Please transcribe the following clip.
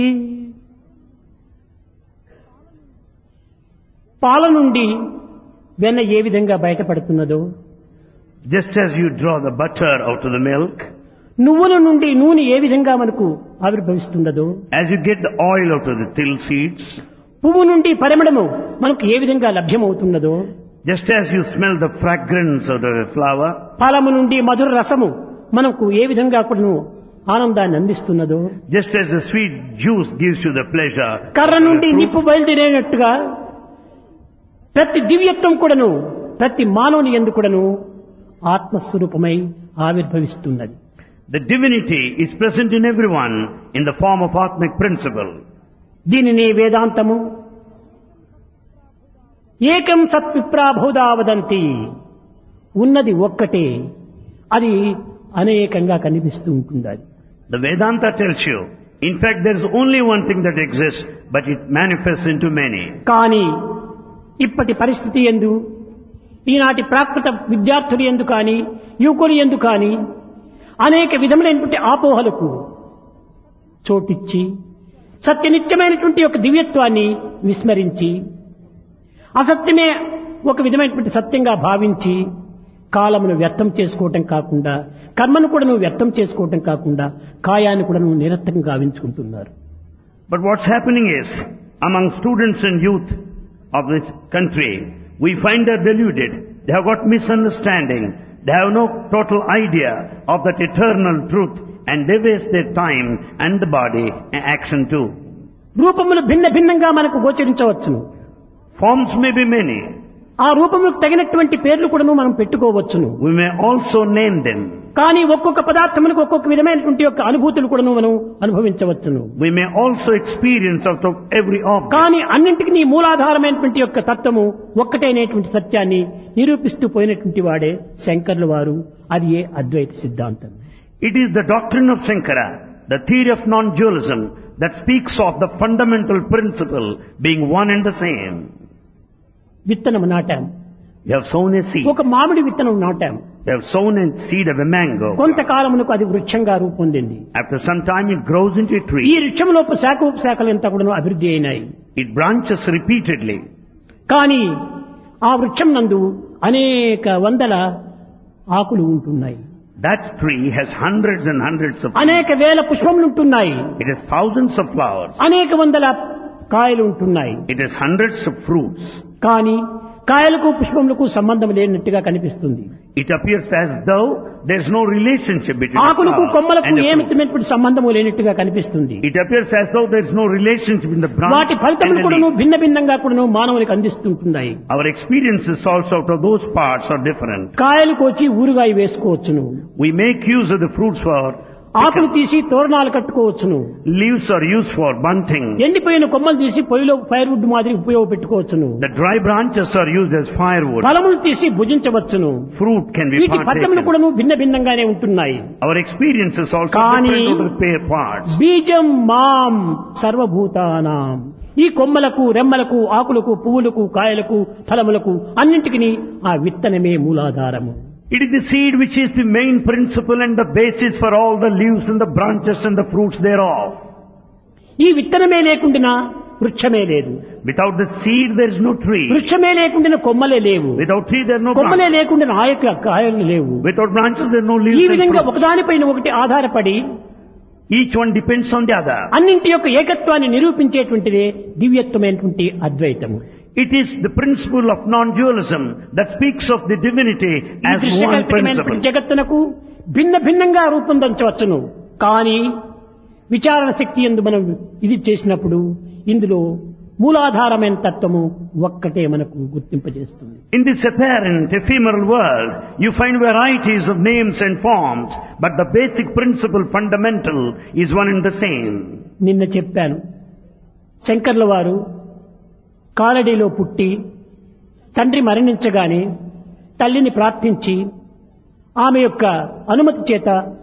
పాల నుండి వెన్న ఏ విధంగా బయటపడుతున్నదో Just as you draw the butter out of the milk, నువ్వుల నుండి నూనె ఏ విధంగా మనకు ఆవిర్భవిస్తున్నదో as you get the oil out of the till seeds, పువ్వు నుండి పరిమళము మనకు ఏ విధంగా లభ్యమవుతున్నదో just as you smell the fragrance out of a flower, ఫలము నుండి మధుర రసము మనకు ఏ విధంగా కూడాను ఆనందాన్ని అందిస్తున్నదో just as the sweet juice gives you the pleasure, కర్ర నుండి నిప్పు బయలుదేరేనట్టుగా ప్రతి దివ్యత్వం కూడాను ప్రతి మానవుని ఎందు కూడాను ఆత్మస్వరూపమై ఆవిర్భవిస్తున్నది the divinity is present in everyone in the form of Atmic principle. దీనిని వేదాంతము ఏకం సత్విప్రాభూదా వదంతి ఉన్నది ఒక్కటే అది అనేకంగా కనిపిస్తూ ఉంటుంది అది The Vedanta tells you, in fact there is only one thing that exists, but it manifests into many. కానీ ఇప్పటి పరిస్థితి ఎందు ఈనాటి ప్రాకృత విద్యార్థులు ఎందు కానీ యువకులు ఎందు కానీ అనేక విధములైనటువంటి ఆపోహలకు చోటిచ్చి సత్యనిత్యమైనటువంటి యొక్క దివ్యత్వాన్ని విస్మరించి అసత్యమే ఒక విధమైనటువంటి సత్యంగా భావించి కాలమును వ్యర్థం చేసుకోవటం కాకుండా కర్మను కూడా నువ్వు వ్యర్థం చేసుకోవటం కాకుండా కాయాన్ని కూడా నువ్వు నిరర్థకం గావించుకుంటున్నారు But what's happening is, among students and youth of this country, we find they're deluded. They have got misunderstanding. They have no total idea of that eternal truth and they waste their time and the body and action too. రూపములు భిన్న భిన్నంగా మనకు గోచరించవచ్చును Forms may be many. ఆ రూపములకు తగినటువంటి పేర్లు కూడాను మనం పెట్టుకోవచ్చును We may also name them. కానీ ఒక్కొక్క పదార్థములకు ఒక్కొక్క విధమైనటువంటి యొక్క అనుభూతులు కూడాను మనం అనుభవించవచ్చును We may also experience out of every object. కానీ అన్నింటికి నీ మూలాధారమైనటువంటి యొక్క తత్వము ఒక్కటైనటువంటి సత్యాన్ని నిరూపిస్తూ పోయినటువంటి వాడే శంకర్ల వారు అది ఏ అద్వైత సిద్ధాంతం It is the doctrine of Shankara, the theory of non-dualism, that speaks of the fundamental principle being one and the same. విత్తనము నాటాం You have sown a seed. ఒక మామిడి విత్తనం నాటాం You have sown a seed of a mango. కొంతకాలమునకు అది వృక్షంగా రూపొందింది After some time it grows into a ఈ tree. వృక్షంలోపు శాఖ ఉపశాఖలు ఎంత కూడా అభివృద్ధి అయినాయి It branches repeatedly. కానీ ఆ వృక్షం నందు అనేక వందల ఆకులు ఉంటున్నాయి That tree has hundreds and hundreds of అనేక వేల పుష్పములు ఉంటున్నాయి It has thousands of flowers. అనేక వందల కాయలు ఉంటున్నాయి It has hundreds of fruits. కానీ కాయలకు పుష్పములకు సంబంధం లేనట్టుగా కనిపిస్తుంది It appears as though there is no relationship between the ఆకులకు flower కొమ్మలకు and the fruit. ఏమిటమైనటువంటి సంబంధము లేనట్టుగా కనిపిస్తుంది It appears as though there is no relationship in the branch వాటి and ఫలితములు the కూడాను leaf. భిన్న భిన్నంగా కూడాను మానవునికి అందిస్తుంటున్నాయి Our experiences also out of those parts are different. కాయలు కోచి ఊరుగాయ వేసుకోవచ్చును We make use of the fruits for ఆకులు తీసి తోరణాలు కట్టుకోవచ్చును leaves are used for bunting. ఎండిపోయిన కొమ్మలు తీసి పొయ్యిలో ఫైర్వుడ్ మాదిరి ఉపయోగపెట్టుకోవచ్చును The dry branches are used as firewood. ఫలములు తీసి భుజించవచ్చును Fruit can be వీటి ఫలితములు partaken. కూడాను భిన్న భిన్నంగానే ఉంటున్నాయి Our experiences also కానీ- different out of the pair parts. బీజం మాం సర్వభూతానాం ఈ కొమ్మలకు రెమ్మలకు ఆకులకు పువ్వులకు కాయలకు ఫలములకు అన్నింటికి ఆ విత్తనమే మూలాధారము It is the seed which is the main principle and the basis for all the leaves and the branches and the fruits thereof. ఈ విత్తనమే లేకుండా వృక్షమే లేదు Without the seed there is no tree. వృక్షమే లేకుండా కొమ్మలే లేవు Without tree there are no కొమ్మలే branches. లేకుండా ఆయక కాయలు లేవు Without branches there are no ఈ leaves and విధంగా fruits. ఒకదానిపైన ఒకటి ఆధారపడి Each one depends on the other. అన్నింటి యొక్క ఏకత్వాన్ని నిరూపించేటువంటిదే దివ్యత్వమైనటువంటి అద్వైతము It is the principle of non-dualism that speaks of the divinity ఈ as one దృశ్యకల్పితమైనటువంటి principle. జగత్తునకు భిన్న భిన్నంగా రూపొందించవచ్చును కానీ విచారణ శక్తి ఎందు మనం ఇది చేసినప్పుడు ఇందులో మూలాధారమైన తత్వము ఒక్కటే మనకు గుర్తింపజేస్తుంది In this apparent ephemeral world, you find varieties of names and forms, but the basic principle fundamental is one and the same. నిన్న చెప్పాను శంకర్ల వారు కాలడీలో పుట్టి తండ్రి మరణించగానే తల్లిని ప్రార్థించి ఆమె యొక్క అనుమతి చేత